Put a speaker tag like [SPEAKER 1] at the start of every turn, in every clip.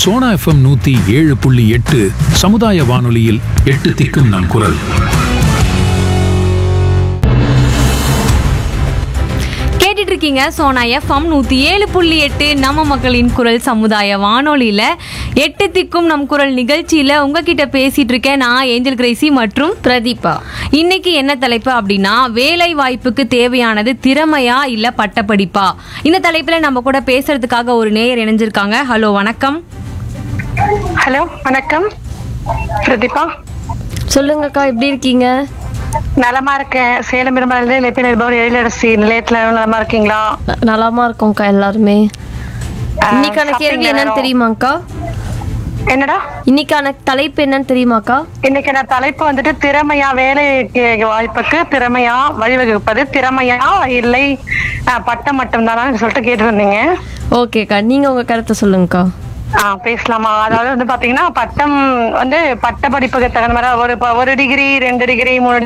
[SPEAKER 1] Sona FM நூத்தி ஏழு புள்ளி எட்டு சமுதாய வானொலியில் எட்டு திக்கும் நம் குரல்
[SPEAKER 2] கேட்டுட்டு இருக்கீங்க சோனா எஃப்எம் நூத்தி ஏழு புள்ளி எட்டு நம்ம மக்களின் குரல் சமுதாய வானொலியில எட்டு திக்கும் நம் குரல் நிகழ்ச்சியில உங்ககிட்ட பேசிட்டு இருக்கேன் நான் ஏஞ்சல் கிரேசி மற்றும் பிரதீபா இன்னைக்கு என்ன தலைப்பு அப்படின்னா வேலை வாய்ப்புக்கு தேவையானது திறமையா இல்ல பட்டப்படிப்பா இந்த தலைப்புல நம்ம கூட பேசுறதுக்காக ஒரு நேயர் இணைஞ்சிருக்காங்க ஹலோ வணக்கம்
[SPEAKER 3] ஹலோ வணக்கம் பிரதீபா
[SPEAKER 4] சொல்லுங்கக்கா எப்படி இருக்கீங்க
[SPEAKER 3] நலமா இருக்கேன் சேலம் பெரும்பாலும் இலப்பிய நிருபர் எழிலரசி நிலையத்துல நலமா இருக்கீங்களா
[SPEAKER 4] ந- நலமா இருக்கோம்க்கா எல்லாருமே இன்னைக்கான கேள்வி
[SPEAKER 3] சாப்பிட்டீங்களா
[SPEAKER 4] என்னன்னு
[SPEAKER 3] எல்லாரும்?
[SPEAKER 4] தெரியுமாக்கா
[SPEAKER 3] என்னடா
[SPEAKER 4] இன்னைக்கான தலைப்பு என்னன்னு தெரியுமாக்கா
[SPEAKER 3] இன்னைக்கு நான் தலைப்பு வந்துட்டு திறமையா வேலைக்கு வாய்ப்புக்கு திறமையா வழிவகுப்பது திறமையா இல்லை அஹ், பட்டம் மட்டும்தானான்னு சொல்லிட்டு கேட்டிருந்தீங்க
[SPEAKER 4] ஓகேக்கா நீங்க உங்க கருத்தை சொல்லுங்கக்கா
[SPEAKER 3] ஆ பேசலாமா அதாவது வந்து பாத்தீங்கன்னா பட்டம் வந்து பட்ட படிப்புக்கு தகுந்த மாதிரி ஒரு ப- ஒரு டிகிரி ரெண்டு டிகிரி மூணு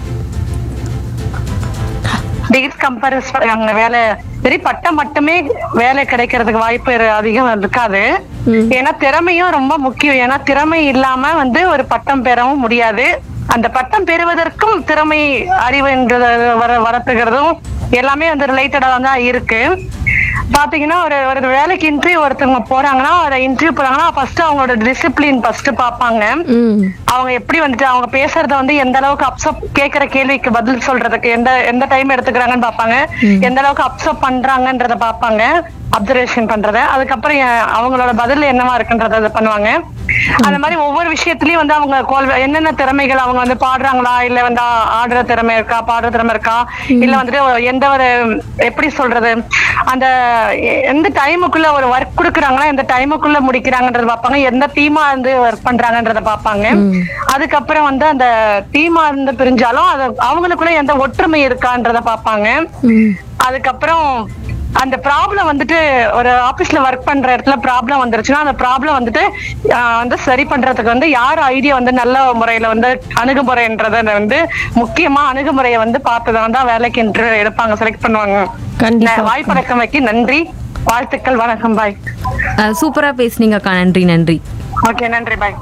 [SPEAKER 3] டிகிரி கம்பேரிஸ் அங்க வேலை சரி பட்டம் மட்டுமே வேலை கிடைக்கிறதுக்கு வாய்ப்பு இரு- அதிகம் இருக்காது ஏன்னா திறமையும் ரொம்ப முக்கியம் ஏன்னா திறமை இல்லாம வந்து ஒரு பட்டம் பெறவும் முடியாது அந்த பட்டம் பெறுவதற்கும் திறமை அறிவு என்றது வர வரத்துகிறதும் எல்லாமே வந்து ரிலேட்டடா தான் இருக்கு பாத்தீங்கன்னா ஒரு ஒரு வேலைக்கு இன்டர்வியூ ஒருத்தவங்க போறாங்கன்னா ஒரு இன்டர்வியூ போறாங்கன்னா ஃபர்ஸ்ட் அவங்களோட டிசிப்ளின் ஃபர்ஸ்ட் பாப்பாங்க
[SPEAKER 4] ம்
[SPEAKER 3] அவங்க எப்படி வந்துட்டு அவங்க பேசுறத வந்து எந்த அளவுக்கு அப்சர்வ் கேக்குற கேள்விக்கு பதில் சொல்றதுக்கு எந்த எந்த டைம் எடுத்துக்கிறாங்கன்னு பாப்பாங்க எந்த அளவுக்கு அப்சர்வ் பண்றாங்கன்றத பாப்பாங்க அப்சர்வேஷன் பண்றத அதுக்கப்புறம் எ- அவங்களோட பதில் என்னவா இருக்குன்றத இது பண்ணுவாங்க அந்த மாதிரி ஒவ்வொரு விஷயத்துலயும் வந்து அவங்க கோல் என்னென்ன திறமைகள் அவங்க வந்து பாடுறாங்களா இல்ல வந்து ஆ- ஆடுற திறமை இருக்கா பாடுற திறமை இருக்கா இல்ல வந்துட்டு ஒரு- எந்த ஒரு எப்படி சொல்றது அந்த எ- எந்த டைமுக்குள்ள ஒரு ஒர்க் கொடுக்குறாங்களா எந்த டைமுக்குள்ள முடிக்கிறாங்கன்றத பார்ப்பாங்க எந்த டீமா இருந்து ஒர்க் பண்றாங்கன்றத பார்ப்பாங்க அதுக்கப்புறம் வந்து அந்த டீமா இருந்து பிரிஞ்சாலும் அது அவங்களுக்குள்ள எந்த ஒற்றுமை இருக்கான்றத பார்ப்பாங்க அதுக்கப்புறம் அந்த ப்ராப்ளம் வந்துட்டு ஒரு ஆபீஸ்ல ஒர்க் பண்ற இடத்துல ப்ராப்ளம் வந்துருச்சுன்னா அந்த ப்ராப்ளம் வந்துட்டு ஆஹ், வந்து சரி பண்றதுக்கு வந்து யார் ஐடியா வந்து நல்ல முறையில வந்து அணுகுமுறைன்றத வந்து முக்கியமா அணுகுமுறையை வந்து பார்த்துதான் தான் வேலைக்கு இன்டர்வியூ எடுப்பாங்க செலக்ட் பண்ணுவாங்க
[SPEAKER 4] கண்டிப்பா.
[SPEAKER 3] ந- வாய்ப்படக்கமைக்கு நன்றி வாழ்த்துக்கள் வணக்கம் பாய்
[SPEAKER 2] அஹ், சூப்பரா பேசுனீங்கக்கா நன்றி நன்றி
[SPEAKER 3] ஓகே நன்றி பாய்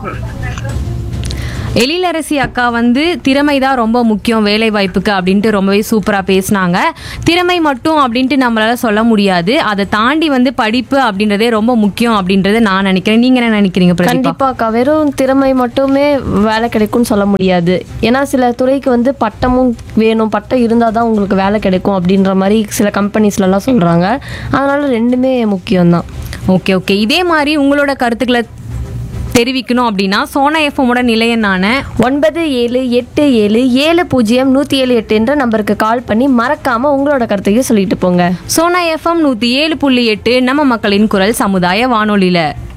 [SPEAKER 2] எழிலரசி அக்கா வந்து திறமை தான் ரொம்ப முக்கியம் வேலை வாய்ப்புக்கு அப்படின்ட்டு ரொம்பவே சூப்பராக பேசினாங்க திறமை மட்டும் அப்படின்ட்டு நம்மளால சொல்ல முடியாது அதை தாண்டி வந்து படிப்பு அப்படின்றதே ரொம்ப முக்கியம் அப்படின்றத நான் நினைக்கிறேன் நீங்க என்ன நினைக்கிறீங்க பிரதீபா
[SPEAKER 4] கண்டிப்பாக்கா வெறும் திறமை மட்டுமே வேலை கிடைக்கும்னு சொல்ல முடியாது ஏன்னா சில துறைக்கு வந்து பட்டமும் வேணும் பட்டம் இருந்தால் தான் உங்களுக்கு வேலை கிடைக்கும் அப்படின்ற மாதிரி சில கம்பெனிஸ்லலாம் சொல்கிறாங்க அதனால ரெண்டுமே முக்கியம்தான்
[SPEAKER 2] ஓகே ஓகே இதே மாதிரி உங்களோட கருத்துக்களை தெரிவிக்கணும் அப்படின்னா சோனா எஃப்எம்மோட நிலையனான
[SPEAKER 4] ஒன்பது ஏழு எட்டு ஏழு ஏழு பூஜ்ஜியம் நூற்றி ஏழு எட்டு என்ற நம்பருக்கு கால் பண்ணி மறக்காமல் உங்களோட கருத்தையும் சொல்லிட்டு போங்க
[SPEAKER 2] சோனா எஃப்எம் நூற்றி ஏழு புள்ளி எட்டு நம்ம மக்களின் குரல் சமுதாய வானொலியில்